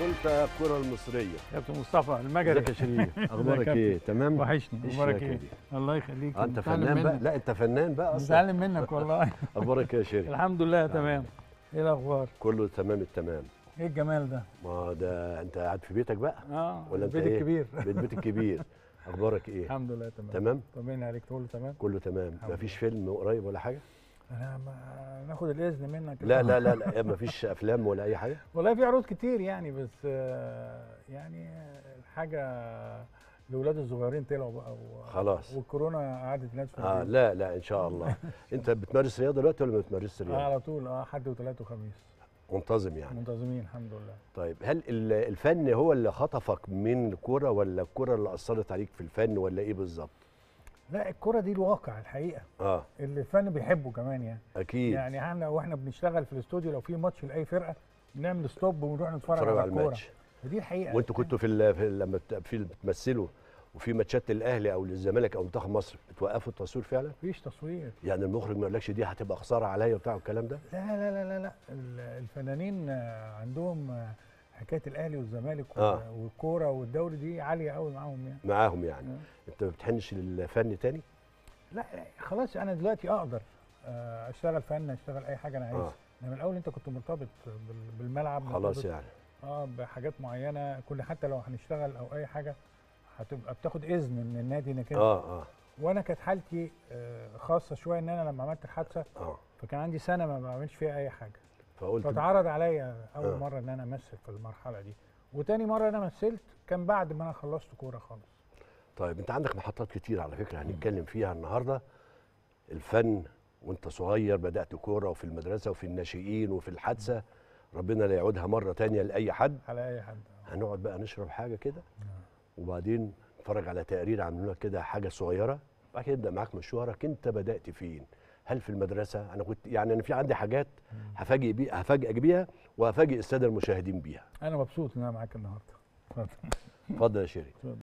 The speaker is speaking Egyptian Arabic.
وانت الكره المصريه كابتن مصطفى المجري ازيك يا شريف اخبارك كابتن. ايه تمام وحشني إيه اخبارك الشياكة ايه دي؟ الله يخليك آه، انت بتعلم فنان بقى منك. لا انت فنان بقى اصلا بتعلم منك والله اخبارك ايه يا شريف الحمد لله تمام ايه الاخبار كله تمام التمام ايه الجمال ده ما ده انت قاعد في بيتك بقى اه ولا انت البيت ايه؟ الكبير بيت بيت الكبير اخبارك ايه الحمد لله تمام تمام طمنا عليك تقول تمام كله تمام الحمد مفيش فيلم قريب ولا حاجه انا ما ناخد الاذن منك لا لا لا لا مفيش افلام ولا اي حاجه والله في عروض كتير يعني بس آه، يعني الحاجه الاولاد الصغيرين طلعوا بقى و... خلاص. والكورونا قعدت الناس في اه البيت. لا لا ان شاء الله انت بتمارس رياضه دلوقتي ولا ما بتمارسش آه رياضه على طول اه حد وثلاث وخميس منتظم يعني منتظمين الحمد لله طيب هل ال- الفن هو اللي خطفك من الكوره ولا الكوره اللي اثرت عليك في الفن ولا ايه بالظبط لا الكرة دي الواقع الحقيقة اه اللي الفن بيحبه كمان يعني اكيد يعني احنا واحنا بنشتغل في الاستوديو لو في ماتش لاي فرقة بنعمل ستوب ونروح نتفرج اتفرجوا على على الكورة الماتش ودي الحقيقة وانتوا كنتوا في, ال- في ال- لما بت- في بتمثلوا وفي ماتشات الاهلي او للزمالك او منتخب مصر بتوقفوا التصوير فعلا مفيش تصوير يعني المخرج ما يقولكش دي هتبقى خساره عليا وبتاع الكلام ده لا لا لا لا لا ال- الفنانين آه، عندهم آه، حكاية الاهلي والزمالك آه. و- والكورة والدوري دي عالية قوي معاهم يعني معاهم يعني آه. انت ما بتحنش للفن تاني لا لا، خلاص انا دلوقتي اقدر آه، اشتغل فن اشتغل اي حاجة انا عايزها اه انما الاول انت كنت مرتبط بال- بالملعب خلاص مرتبط يعني اه بحاجات معينه كل حتى لو هنشتغل او اي حاجه هتبقى بتاخد اذن من النادي انك انت اه اه وانا كانت حالتي آه، خاصه شويه ان انا لما عملت الحادثه اه فكان عندي سنه ما بعملش فيها اي حاجه فقلت فاتعرض عليا اول آه. مره ان انا امثل في المرحله دي وتاني مره انا مثلت كان بعد ما انا خلصت كوره خالص طيب انت عندك محطات كتير على فكره هنتكلم فيها النهارده الفن وانت صغير بدات كوره وفي المدرسه وفي الناشئين وفي الحادثه ربنا لا يعودها مره تانية لاي حد على اي حد هنقعد بقى نشرب حاجه كده وبعدين نتفرج على تقرير عاملين لك كده حاجه صغيره بعد كده يبدا معاك مشوارك انت بدات فين هل في المدرسه انا كنت يعني انا في عندي حاجات هفاجئ بيها هفاجئك بيها وهفاجئ الساده المشاهدين بيها انا مبسوط ان انا معاك النهارده اتفضل. اتفضل يا شيرين